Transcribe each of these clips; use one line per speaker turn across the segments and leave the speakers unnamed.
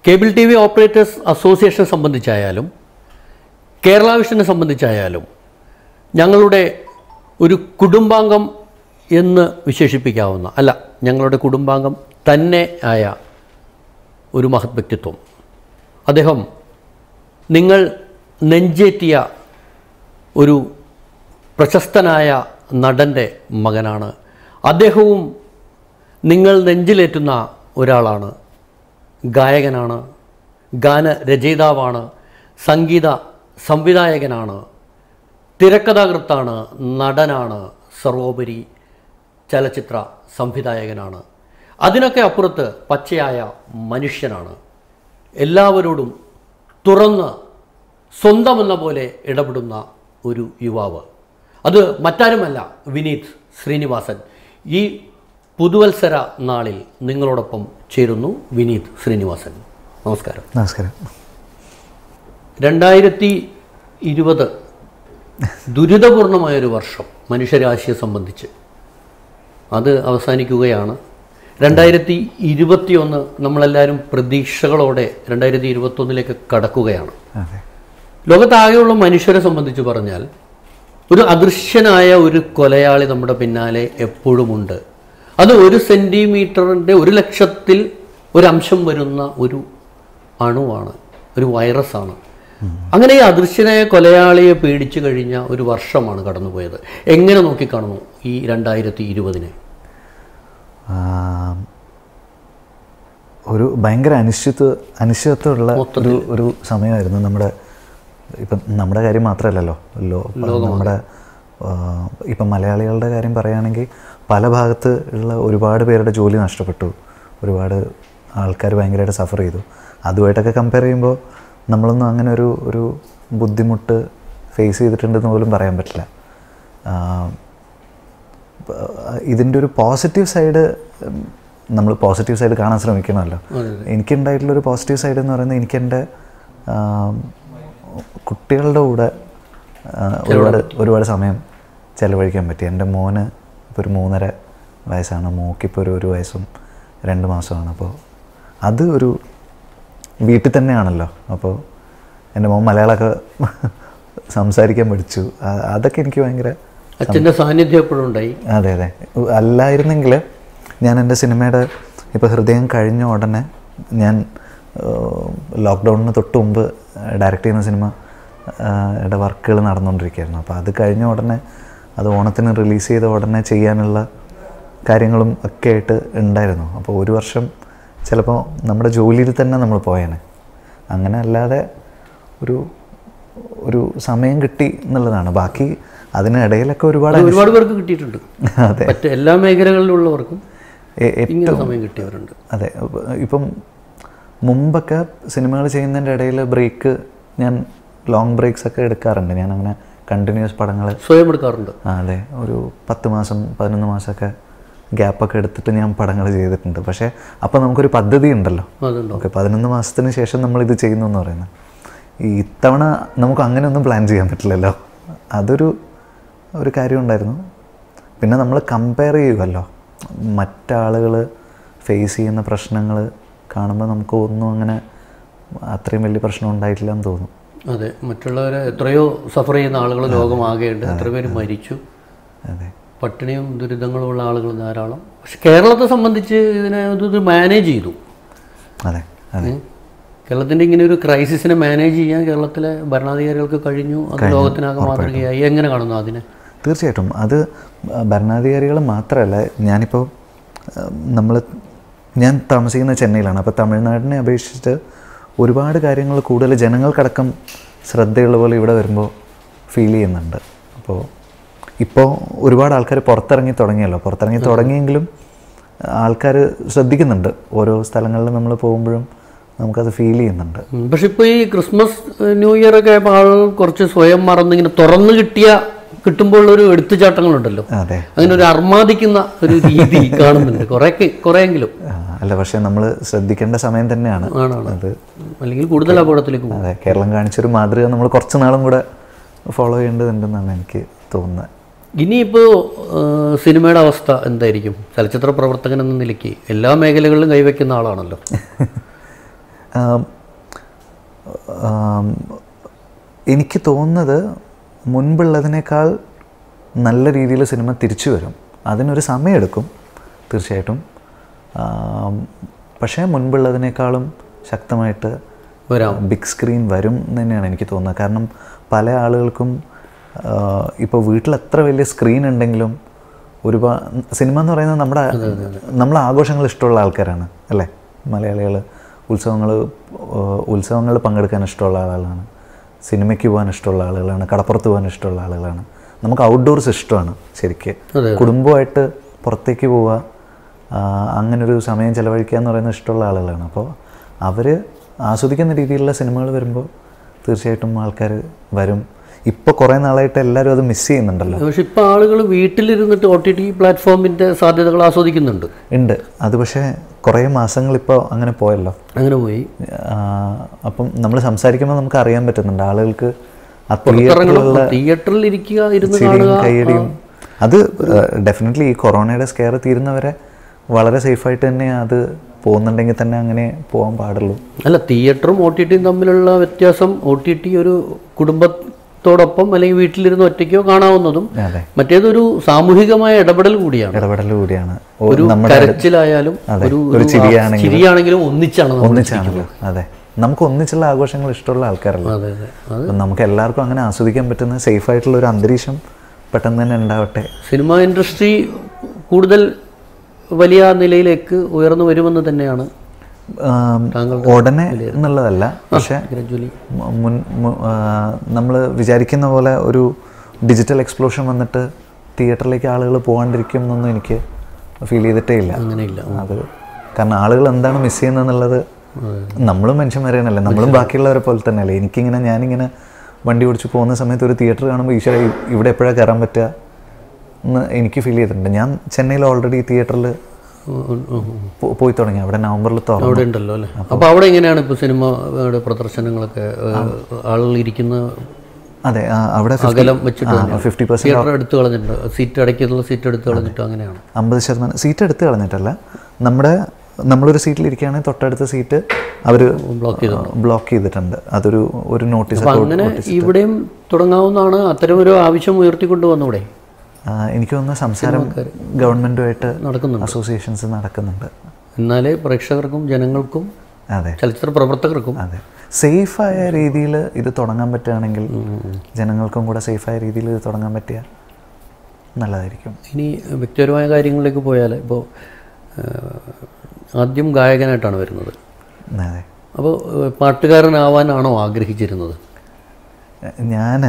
Cable T V operators അസോസിയേഷനെ സംബന്ധിച്ചായാലും കേരള വിഷനെ സംബന്ധിച്ചായാലും ഞങ്ങളുടെ ഒരു കുടുംബാംഗം എന്ന് വിശേഷിപ്പിക്കാവുന്ന അല്ല ഞങ്ങളുടെ കുടുംബാംഗം തന്നെ ആയ ഒരു മഹത് വ്യക്തിത്വം അദ്ദേഹം നിങ്ങൾ നെഞ്ചേറ്റിയ ഒരു പ്രശസ്തനായ നടൻ്റെ മകനാണ് അദ്ദേഹവും നിങ്ങൾ നെഞ്ചിലേറ്റുന്ന ഒരാളാണ് ഗായകനാണ് ഗാനരചയിതാവാണ് സംഗീത സംവിധായകനാണ് തിരക്കഥാകൃത്താണ് നടനാണ് സർവോപരി ചലച്ചിത്ര സംവിധായകനാണ് അതിനൊക്കെ അപ്പുറത്ത് പച്ചയായ മനുഷ്യനാണ് എല്ലാവരോടും തുറന്ന് സ്വന്തമെന്ന പോലെ ഇടപെടുന്ന ഒരു യുവാവ് അത് മറ്റാരുമല്ല വിനീത് ശ്രീനിവാസൻ ഈ പുതുവത്സര നാളിൽ നിങ്ങളോടൊപ്പം ചേരുന്നു വിനീത് ശ്രീനിവാസൻ നമസ്കാരം
നമസ്കാരം
രണ്ടായിരത്തി ഇരുപത് ദുരിതപൂർണമായൊരു വർഷം മനുഷ്യരാശിയെ സംബന്ധിച്ച് അത് അവസാനിക്കുകയാണ് രണ്ടായിരത്തി ഇരുപത്തിയൊന്ന് നമ്മളെല്ലാവരും പ്രതീക്ഷകളോടെ രണ്ടായിരത്തി ഇരുപത്തൊന്നിലേക്ക് കടക്കുകയാണ്
അതെ
ലോകത്താകെയുള്ള മനുഷ്യരെ സംബന്ധിച്ച് പറഞ്ഞാൽ ഒരു അദൃശ്യനായ ഒരു കൊലയാളി നമ്മുടെ പിന്നാലെ എപ്പോഴുമുണ്ട് അത് ഒരു സെൻറ്റിമീറ്ററിൻ്റെ ഒരു ലക്ഷത്തിൽ ഒരംശം വരുന്ന ഒരു അണുവാണ് ഒരു വൈറസാണ് അങ്ങനെ ഈ അദൃശ്യനായ കൊലയാളിയെ പേടിച്ചു കഴിഞ്ഞ ഒരു വർഷമാണ് കടന്നുപോയത് എങ്ങനെ നോക്കിക്കാണുന്നു ഈ രണ്ടായിരത്തി ഇരുപതിനെ
ആം, ഒരു ഭയങ്കര അനിശ്ചിത്വ അനിശ്ചിതത്വമുള്ള ഒരു ഒരു സമയമായിരുന്നു നമ്മുടെ ഇപ്പം നമ്മുടെ കാര്യം മാത്രമല്ലല്ലോ ലോ നമ്മുടെ ആ, ഇപ്പം മലയാളികളുടെ കാര്യം പറയുകയാണെങ്കിൽ പല ഭാഗത്ത് ഉള്ള ഒരുപാട് പേരുടെ ജോലി നഷ്ടപ്പെട്ടു ഒരുപാട് ആൾക്കാർ ഭയങ്കരമായിട്ട് സഫർ ചെയ്തു അതുമായിട്ടൊക്കെ കമ്പയർ ചെയ്യുമ്പോൾ നമ്മളൊന്നും അങ്ങനെ ഒരു ഒരു ബുദ്ധിമുട്ട് ഫേസ് ചെയ്തിട്ടുണ്ടെന്ന് പോലും പറയാൻ പറ്റില്ല ആ, ഇതിൻ്റെ ഒരു പോസിറ്റീവ് സൈഡ് നമ്മൾ പോസിറ്റീവ് സൈഡ് കാണാൻ ശ്രമിക്കണമല്ലോ എനിക്കുണ്ടായിട്ടുള്ളൊരു പോസിറ്റീവ് സൈഡ് എന്ന് പറയുന്നത് എനിക്ക് എൻ്റെ കുട്ടികളുടെ കൂടെ ആ, ഒരുപാട് ഒരുപാട് സമയം ചിലവഴിക്കാൻ പറ്റി എൻ്റെ മോന് ഇപ്പോൾ ഒരു മൂന്നര വയസ്സാണ് മോക്കിപ്പോൾ ഒരു ഒരു വയസ്സും രണ്ട് മാസമാണ് അപ്പോൾ അത് ഒരു വീട്ടിൽ തന്നെയാണല്ലോ അപ്പോൾ എൻ്റെ മോൻ മലയാളമൊക്കെ സംസാരിക്കാൻ പഠിച്ചു ആ- അതൊക്കെ എനിക്ക് ഭയങ്കര
അച്ഛൻ്റെ സാന്നിധ്യം എപ്പോഴും ഉണ്ടായി
അതെ അതെ അല്ലായിരുന്നെങ്കിൽ ഞാൻ എൻ്റെ സിനിമയുടെ ഇപ്പോൾ ഹൃദയം കഴിഞ്ഞ ഉടനെ ഞാൻ ലോക്ക്ഡൗണിന് തൊട്ട് മുമ്പ് ഡയറക്റ്റ് ചെയ്യുന്ന സിനിമ യുടെ വർക്കുകൾ നടന്നുകൊണ്ടിരിക്കുകയായിരുന്നു അപ്പോൾ അത് കഴിഞ്ഞ ഉടനെ അത് ഓണത്തിന് റിലീസ് ചെയ്ത ഉടനെ ചെയ്യാനുള്ള കാര്യങ്ങളും ഒക്കെ ആയിട്ട് ഉണ്ടായിരുന്നു അപ്പോൾ ഒരു വർഷം ചിലപ്പോൾ നമ്മുടെ ജോലിയിൽ തന്നെ നമ്മൾ പോയേനെ അങ്ങനെ അല്ലാതെ ഒരു ഒരു സമയം കിട്ടി എന്നുള്ളതാണ് ബാക്കി അതിനിടയിലൊക്കെ ഒരുപാട്
അത് ഒരുപാട് പേർക്ക് കിട്ടിയിട്ടുണ്ട്
അതെ
മറ്റ് എല്ലാ മേഖലകളിലുള്ളവർക്കും
എ- എ-
ഇങ്ങനെ സമയം കിട്ടിയവരുണ്ട്
അതെ ഇപ്പ- ഇപ്പം മുമ്പൊക്കെ സിനിമകൾ ചെയ്യുന്നതിൻ്റെ ഇടയിൽ ബ്രേക്ക് ഞാൻ ലോങ് ബ്രേക്സ് ഒക്കെ എടുക്കാറുണ്ട് ഞാൻ അങ്ങനെ കണ്ടിന്യൂസ് പടങ്ങൾ
സ്വയം എടുക്കാറുണ്ട്
ആ അതെ ഒരു പത്ത് മാസം പതിനൊന്ന് മാസമൊക്കെ ഗ്യാപ്പൊക്കെ എടുത്തിട്ട് ഞാൻ പടങ്ങൾ ചെയ്തിട്ടുണ്ട് പക്ഷേ അപ്പോൾ നമുക്കൊരു പദ്ധതി ഉണ്ടല്ലോ
അതുണ്ടോ
ഓക്കെ പതിനൊന്ന് മാസത്തിന് ശേഷം നമ്മൾ ഇത് ചെയ്യുന്നു എന്ന് പറയുന്നത് ഈ ഇത്തവണ നമുക്ക് അങ്ങനെയൊന്നും പ്ലാൻ ചെയ്യാൻ പറ്റില്ലല്ലോ അതൊരു ഒരു കാര്യം ഉണ്ടായിരുന്നു പിന്നെ നമ്മൾ കമ്പയർ ചെയ്യുമല്ലോ മറ്റാളുകൾ ഫേസ് ചെയ്യുന്ന പ്രശ്നങ്ങൾ കാണുമ്പോൾ നമുക്ക് ഒന്നും അങ്ങനെ അത്രയും വലിയ പ്രശ്നം ഉണ്ടായിട്ടില്ല എന്ന് തോന്നും
അതെ മറ്റുള്ളവരെ എത്രയോ സഫർ ചെയ്യുന്ന ആളുകൾ ലോകമാകെയുണ്ട് എത്ര പേര് മരിച്ചു
അതെ
പട്ടിണിയും ദുരിതങ്ങളും ഉള്ള ആളുകൾ ധാരാളം പക്ഷെ കേരളത്തെ സംബന്ധിച്ച് ഇതിനെ ഇത് മാനേജ് ചെയ്തു
അതെ അതെ
ഉം. കേരളത്തിൻ്റെ ഇങ്ങനെ ഒരു ക്രൈസിസിനെ മാനേജ് ചെയ്യാൻ കേരളത്തിലെ ഭരണാധികാരികൾക്ക് കഴിഞ്ഞു അത് ലോകത്തിനാകെ മാതൃകയായി എങ്ങനെ കാണുന്നു അതിനെ
തീർച്ചയായിട്ടും അത് ഭരണാധികാരികൾ മാത്രമല്ല ഞാനിപ്പോൾ നമ്മൾ ഞാൻ താമസിക്കുന്ന ചെന്നൈയിലാണ് അപ്പോൾ തമിഴ്നാടിനെ അപേക്ഷിച്ച് ഒരുപാട് കാര്യങ്ങൾ കൂടുതൽ ജനങ്ങൾക്കടക്കം ശ്രദ്ധയുള്ള പോലെ ഇവിടെ വരുമ്പോൾ ഫീൽ ചെയ്യുന്നുണ്ട് അപ്പോൾ ഇപ്പോൾ ഒരുപാട് ആൾക്കാർ പുറത്തിറങ്ങി തുടങ്ങിയല്ലോ പുറത്തിറങ്ങി തുടങ്ങിയെങ്കിലും ആൾക്കാർ ശ്രദ്ധിക്കുന്നുണ്ട് ഓരോ സ്ഥലങ്ങളിൽ നമ്മൾ പോകുമ്പോഴും നമുക്കത് ഫീൽ ചെയ്യുന്നുണ്ട്
ഉം. പക്ഷെ ഇപ്പോൾ ഈ ക്രിസ്മസ് ഏഹ്, ന്യൂ ഇയർ ഒക്കെ ആയപ്പോൾ ആളുകൾ കുറച്ച് സ്വയം മറന്ന് ഇങ്ങനെ തുറന്നു കിട്ടിയ കിട്ടുമ്പോൾ ഒരു എടുത്തുചാട്ടങ്ങളുണ്ടല്ലോ
അതെ
അങ്ങനെ ഒരു അർമാദിക്കുന്ന ഒരു രീതി കാണുന്നുണ്ട് കുറേ കുറേയെങ്കിലും
ആ, അല്ല പക്ഷേ നമ്മൾ ശ്രദ്ധിക്കേണ്ട സമയം തന്നെയാണ്
ആണാണ്
അത്
അല്ലെങ്കിൽ കൂടുതൽ അപകടത്തിലേക്ക് പോകും
അതെ കേരളം കാണിച്ചൊരു മാതൃക നമ്മൾ കുറച്ച് നാളും കൂടെ ഫോളോ ചെയ്യേണ്ടതുണ്ടെന്നാണ് എനിക്ക് തോന്നുന്നത്
ഇനിയിപ്പോൾ സിനിമയുടെ അവസ്ഥ എന്തായിരിക്കും ചലച്ചിത്ര പ്രവർത്തകൻ എന്ന നിലയ്ക്ക് എല്ലാ മേഖലകളിലും കൈവയ്ക്കുന്ന ആളാണല്ലോ
ആം, ആം, എനിക്ക് തോന്നുന്നത് മുൻപുള്ളതിനേക്കാൾ നല്ല രീതിയിൽ സിനിമ തിരിച്ചു വരും അതിനൊരു സമയമെടുക്കും തീർച്ചയായിട്ടും ആം, പക്ഷേ മുൻപുള്ളതിനേക്കാളും ശക്തമായിട്ട്
വരാം
ബിഗ് സ്ക്രീൻ വരും എന്ന് തന്നെയാണ് എനിക്ക് തോന്നുന്നത് കാരണം പല ആളുകൾക്കും ഇപ്പോൾ വീട്ടിൽ എത്ര വലിയ സ്ക്രീൻ ഉണ്ടെങ്കിലും ഒരുപാട് സിനിമ എന്ന് പറയുന്നത് നമ്മുടെ നമ്മളെ ആഘോഷങ്ങൾ ഇഷ്ടമുള്ള ആൾക്കാരാണ് അല്ലേ മലയാളികൾ ഉത്സവങ്ങൾ ഉത്സവങ്ങൾ പങ്കെടുക്കാൻ ഇഷ്ടമുള്ള ആളുകളാണ് സിനിമയ്ക്ക് പോകാൻ ഇഷ്ടമുള്ള ആളുകളാണ് കടപ്പുറത്ത് പോകാൻ ഇഷ്ടമുള്ള ആളുകളാണ് നമുക്ക് ഔട്ട്ഡോർസ് ഇഷ്ടമാണ് ശരിക്ക്
അതെ.
കുടുംബമായിട്ട് പുറത്തേക്ക് പോവുക ആ, അങ്ങനൊരു സമയം ചിലവഴിക്കുക എന്ന് പറയുന്നത് ഇഷ്ടമുള്ള ആളുകളാണ് അപ്പോൾ അവർ ആസ്വദിക്കുന്ന രീതിയിലുള്ള സിനിമകൾ വരുമ്പോൾ തീർച്ചയായിട്ടും ആൾക്കാർ വരും ഇപ്പോൾ കുറേ നാളായിട്ട് എല്ലാവരും അത് മിസ് ചെയ്യുന്നുണ്ടല്ലോ
പക്ഷെ ഇപ്പൊ ആളുകൾ വീട്ടിലിരുന്നിട്ട് ഒ ടി ടി പ്ലാറ്റ്ഫോമിന്റെ സാധ്യതകൾ ആസ്വദിക്കുന്നുണ്ട്
ഉണ്ട് അത് പക്ഷേ കുറേ മാസങ്ങൾ ഇപ്പോൾ അങ്ങനെ പോയല്ലോ
അങ്ങനെ പോയി
ആ, അപ്പം നമ്മൾ സംസാരിക്കുമ്പോൾ നമുക്ക് അറിയാൻ പറ്റുന്നുണ്ട് ആളുകൾക്ക് ആ
പുറത്തിറങ്ങണം
തിയേറ്ററിലുള്ള
തിയേറ്ററിൽ ഇരിക്കുക ഇരുന്ന്
ചിരിയും
കാണുക
കൈയടിയും അത് ഡെഫിനറ്റ്ലി ഈ കൊറോണയുടെ സ്കെയർ തീരുന്നവരെ വളരെ സേഫായിട്ട് തന്നെ അത് പോകുന്നുണ്ടെങ്കിൽ തന്നെ അങ്ങനെ പോകാൻ പാടുള്ളൂ
അല്ല തിയേറ്ററും ഒ ടി ടിയും തമ്മിലുള്ള വ്യത്യാസം ഒ ടി ടി ഒരു കുടുംബത്തോടൊപ്പം അല്ലെങ്കിൽ വീട്ടിലിരുന്ന് ഒറ്റയ്ക്കോ കാണാവുന്നതും
അതെ
മറ്റേതൊരു സാമൂഹികമായ ഇടപെടൽ കൂടിയാണ്
ഇടപെടൽ കൂടിയാണ് ഓ,
ഒരു
നമ്മുടെ
കരച്ചിലായാലും
അതെ,
ഒരു
ഒരു
ഒരു
ചിരിയാണെങ്കിലും.
ചിരിയാണെങ്കിലും ഒന്നിച്ചാണ് നമ്മൾ
ഒന്നിച്ചാണല്ലോ അതെ നമുക്ക് ഒന്നിച്ചുള്ള ആഘോഷങ്ങൾ ഇഷ്ടമുള്ള ആൾക്കാരല്ല
അതെ അതെ അത്
അപ്പം നമുക്ക് എല്ലാവർക്കും അങ്ങനെ ആസ്വദിക്കാൻ പറ്റുന്ന സേഫ് ആയിട്ടുള്ള ഒരു അന്തരീക്ഷം പെട്ടെന്ന് തന്നെ ഉണ്ടാവട്ടെ
സിനിമ ഇൻഡസ്ട്രി കൂടുതൽ വലിയ നിലയിലേക്ക് ഉയർന്നു വരുമെന്ന് തന്നെയാണ്
ആം, ഉടനെ എന്നുള്ളതല്ല പക്ഷെ
ഗ്രാജുവലി
മ- മുൻ നമ്മൾ വിചാരിക്കുന്ന പോലെ ഒരു ഡിജിറ്റൽ എക്സ്പ്ലോഷൻ വന്നിട്ട് തിയേറ്ററിലേക്ക് ആളുകൾ പോകാണ്ടിരിക്കും എന്നൊന്നും എനിക്ക് ഫീൽ ചെയ്തിട്ടേ ഇല്ല
അങ്ങനെയില്ല
അത് കാരണം ആളുകൾ എന്താണ് മിസ് ചെയ്യുന്നതെന്നുള്ളത് നമ്മളും മനുഷ്യന്മാരെയാണല്ലേ നമ്മളും ബാക്കിയുള്ളവരെ പോലെ തന്നെയല്ലേ എനിക്കിങ്ങനെ ഞാനിങ്ങനെ വണ്ടി ഓടിച്ച് പോകുന്ന സമയത്ത് ഒരു തിയേറ്റർ കാണുമ്പോൾ ഈശ്വര ഇവിടെ എപ്പോഴാണ് കയറാൻ പറ്റുക എന്ന് എനിക്ക് ഫീൽ ചെയ്തിട്ടുണ്ട് ഞാൻ ചെന്നൈയിൽ ഓൾറെഡി തിയേറ്ററിൽ പോയി തുടങ്ങി അവിടെ നവംബറിൽ തുറന്നു
അവിടെ ഉണ്ടല്ലോ അല്ലേ അപ്പോൾ അവിടെ എങ്ങനെയാണ് ഇപ്പോൾ സിനിമയുടെ പ്രദർശനങ്ങളൊക്കെ ഏഹ്, ആളുകൾ ഇരിക്കുന്ന
അതെ ആ, അവിടെ
അകലം വെച്ചിട്ട്
ഫിഫ്റ്റി പെർസെൻറ്റ്
തിയേറ്റർ എടുത്ത് കളഞ്ഞിട്ടുണ്ട് സീറ്റ് അടയ്ക്കുന്നുള്ള സീറ്റ് എടുത്ത് കളഞ്ഞിട്ട് അങ്ങനെയാണ്
അമ്പത് ശതമാനം സീറ്റ് എടുത്ത് കളഞ്ഞിട്ടല്ല നമ്മുടെ നമ്മളൊരു സീറ്റിൽ ഇരിക്കുകയാണെങ്കിൽ തൊട്ടടുത്ത സീറ്റ് അവർ
ബ്ലോക്ക് ചെയ്തു
ബ്ലോക്ക് ചെയ്തിട്ടുണ്ട് അതൊരു ഒരു നോട്ടീസ്
അപ്പം അങ്ങനെ ഇവിടെയും തുടങ്ങാവുന്നതാണ് അത്തരം ഒരു ആവശ്യം ഉയർത്തിക്കൊണ്ട് വന്നൂടെ
എനിക്ക് തോന്നുന്ന സംസാരം ഗവൺമെൻറ്റുമായിട്ട്
നടക്കുന്നുണ്ട്
അസോസിയേഷൻസ് നടക്കുന്നുണ്ട്
എന്നാലേ പ്രേക്ഷകർക്കും ജനങ്ങൾക്കും
അതെ
ചലച്ചിത്ര പ്രവർത്തകർക്കും
അതെ സേഫായ രീതിയിൽ ഇത് തുടങ്ങാൻ പറ്റുകയാണെങ്കിൽ ജനങ്ങൾക്കും കൂടെ സേഫായ രീതിയിൽ ഇത് തുടങ്ങാൻ പറ്റിയ നല്ലതായിരിക്കും
ഇനി വ്യക്തിപരമായ കാര്യങ്ങളിലേക്ക് പോയാൽ ഇപ്പോൾ ആദ്യം ഗായകനായിട്ടാണ് വരുന്നത്
അതെ
അപ്പോൾ ഏഹ്, പാട്ടുകാരനാവാനാണോ ആഗ്രഹിച്ചിരുന്നത്
ഞാൻ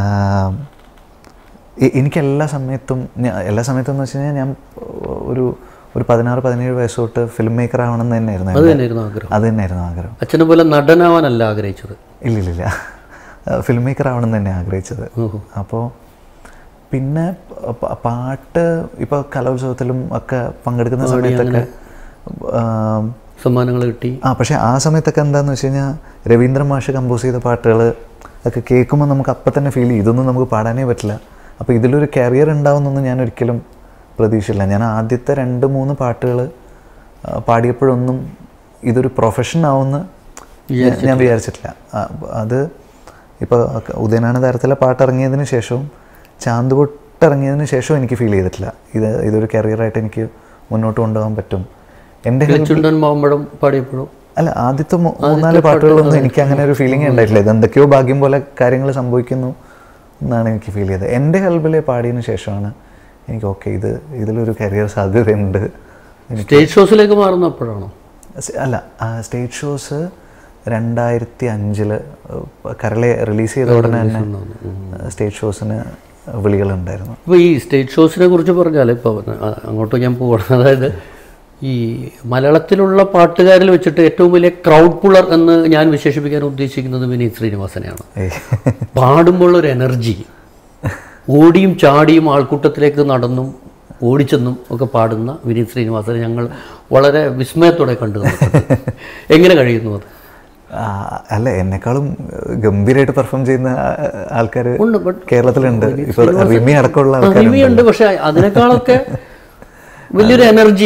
എനിക്ക് എല്ലാ സമയത്തും ഞാ- എല്ലാ സമയത്തും എന്ന് വെച്ച് കഴിഞ്ഞാൽ ഞാൻ ഒരു ഒരു പതിനാറ് പതിനേഴ് വയസ്സ് തൊട്ട് ഫിലിം മേക്കർ ആവണം എന്ന് തന്നെയായിരുന്നു
അത്
എൻ്റെ-
തന്നെയായിരുന്നു ആഗ്രഹം
അത് തന്നെയായിരുന്നു ആഗ്രഹം
അച്ഛനെ പോലെ നടനാവാനല്ല ആഗ്രഹിച്ചത്
ഇല്ലില്ലില്ല ഫിലിം മേക്കർ ആവണം എന്ന് തന്നെ ആഗ്രഹിച്ചത്
ഓഹോ.
അപ്പോൾ പിന്നെ പ- പാട്ട് ഇപ്പോൾ കലോത്സവത്തിലും ഒക്കെ പങ്കെടുക്കുന്ന സമയത്തൊക്കെ ആം,
സമ്മാനങ്ങൾ കിട്ടി
ആ പക്ഷേ ആ സമയത്തൊക്കെ എന്താണെന്ന് വെച്ച് കഴിഞ്ഞാൽ രവീന്ദ്ര മാഷ് കമ്പോസ് ചെയ്ത പാട്ടുകൾ ഒക്കെ കേൾക്കുമ്പോൾ നമുക്ക് അപ്പം തന്നെ ഫീൽ ചെയ്യും ഇതൊന്നും നമുക്ക് പാടാനേ പറ്റില്ല അപ്പോൾ ഇതിലൊരു കരിയർ ഉണ്ടാവുമെന്നൊന്നും ഞാൻ ഒരിക്കലും പ്രതീക്ഷയില്ല ഞാൻ ആദ്യത്തെ രണ്ട് മൂന്ന് പാട്ടുകൾ പാടിയപ്പോഴൊന്നും ഇതൊരു പ്രൊഫഷൻ ആവുമെന്ന് ഞാൻ- ഞാൻ വിചാരിച്ചിട്ടില്ല ആ, അത് ഇപ്പോൾ ഉദയനാണ് താരത്തിലെ പാട്ട് ഇറങ്ങിയതിന് ശേഷവും ചാന്ത് പൊട്ട് ഇറങ്ങിയതിന് ശേഷവും എനിക്ക് ഫീൽ ചെയ്തിട്ടില്ല ഇത് ഇതൊരു കരിയറായിട്ട് എനിക്ക് മുന്നോട്ട് കൊണ്ടുപോകാൻ പറ്റും എൻ്റെ
ചുണ്ടൻ മാമ്പഴം പാടിയപ്പോഴും
അല്ല ആദ്യത്തെ മൂ- മൂന്നാല് പാട്ടുകളൊന്നും എനിക്ക് അങ്ങനെ ഒരു ഫീലിംഗ് ഉണ്ടായിട്ടില്ല ഇത് എന്തൊക്കെയോ ഭാഗ്യം പോലെ കാര്യങ്ങൾ സംഭവിക്കുന്നു എന്നാണ് എനിക്ക് ഫീൽ ചെയ്തത് എൻ്റെ ഹെൽബിലെ പാടിയതിന് ശേഷമാണ് എനിക്ക് ഓക്കെ ഇത് ഇതിലൊരു കരിയർ സാധ്യതയുണ്ട് സ്റ്റേജ്
ഷോസിലേക്ക് മാറുന്നപ്പോഴാണോ
സ് അല്ല സ്റ്റേജ് ഷോസ് രണ്ടായിരത്തി അഞ്ചില് കരളെ റിലീസ് ചെയ്ത ഉടനെ തന്നെ സ്റ്റേജ് ഷോസിന് വിളികളുണ്ടായിരുന്നു
ഇപ്പോൾ ഈ സ്റ്റേജ് ഷോസിനെ കുറിച്ച് പറഞ്ഞാൽ ഇപ്പോൾ അങ്ങോട്ട് ഞാൻ പോകണം അതായത് ഈ മലയാളത്തിലുള്ള പാട്ടുകാരിൽ വെച്ചിട്ട് ഏറ്റവും വലിയ ക്രൗഡ് പുള്ളർ എന്ന് ഞാൻ വിശേഷിപ്പിക്കാൻ ഉദ്ദേശിക്കുന്നത് വിനീത് ശ്രീനിവാസനെയാണ്
ഏയ്.
പാടുമ്പോൾ ഒരു എനർജി ഓടിയും ചാടിയും ആൾക്കൂട്ടത്തിലേക്ക് നടന്നും ഓടിച്ചെന്നും ഒക്കെ പാടുന്ന വിനീത് ശ്രീനിവാസനെ ഞങ്ങൾ വളരെ വിസ്മയത്തോടെ കണ്ടു നിന്നിട്ടുണ്ട്. എങ്ങനെ കഴിയുന്നു അത്
ആ, അല്ല എന്നെക്കാളും ഗംഭീരമായിട്ട് പെർഫോം ചെയ്യുന്ന ആൾക്കാർ
ഉണ്ട് ബട്ട്
കേരളത്തിലുണ്ട് ഇപ്പൊ റിമി അടക്കമുള്ള ആൾക്കാർ
റിമിയുണ്ട് പക്ഷെ അതിനേക്കാളൊക്കെ വലിയൊരു എനർജി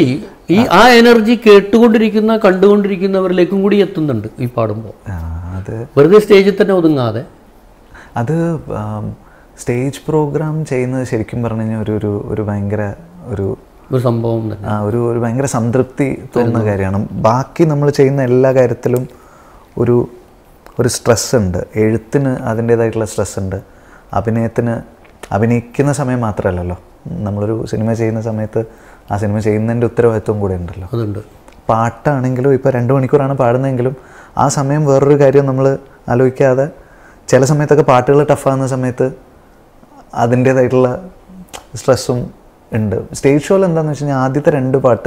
ഈ ആ എനർജി കേട്ടുകൊണ്ടിരിക്കുന്ന കണ്ടുകൊണ്ടിരിക്കുന്നവരിലേക്കും കൂടി എത്തുന്നുണ്ട് ഈ പാടുമ്പോൾ
ആ, അത്
വെറുതെ സ്റ്റേജിൽ തന്നെ ഒതുങ്ങാതെ
അത് ആം, സ്റ്റേജ് പ്രോഗ്രാം ചെയ്യുന്നത് ശരിക്കും പറഞ്ഞു കഴിഞ്ഞാൽ ഒരു ഒരു ഒരു ഭയങ്കര ഒരു
ഒരു സംഭവം തന്നെ
ആ, ഒരു ഒരു ഭയങ്കര സംതൃപ്തി തോന്നുന്ന കാര്യമാണ് ബാക്കി നമ്മൾ ചെയ്യുന്ന എല്ലാ കാര്യത്തിലും ഒരു ഒരു സ്ട്രെസ് ഉണ്ട് എഴുത്തിന് അതിൻ്റേതായിട്ടുള്ള സ്ട്രെസ് ഉണ്ട് അഭിനയത്തിന് അഭിനയിക്കുന്ന സമയം മാത്രമല്ലല്ലോ നമ്മളൊരു സിനിമ ചെയ്യുന്ന സമയത്ത് ആ സിനിമ ചെയ്യുന്നതിൻ്റെ ഉത്തരവാദിത്വം കൂടെ ഉണ്ടല്ലോ
അതുണ്ട്
പാട്ടാണെങ്കിലും ഇപ്പോൾ രണ്ട് മണിക്കൂറാണ് പാടുന്നതെങ്കിലും ആ സമയം വേറൊരു കാര്യം നമ്മൾ ആലോചിക്കാതെ ചില സമയത്തൊക്കെ പാട്ടുകൾ ടഫാകുന്ന സമയത്ത് അതിൻ്റേതായിട്ടുള്ള സ്ട്രെസ്സും ഉണ്ട് സ്റ്റേജ് ഷോയിൽ എന്താണെന്ന് വെച്ച് കഴിഞ്ഞാൽ ആദ്യത്തെ രണ്ട് പാട്ട്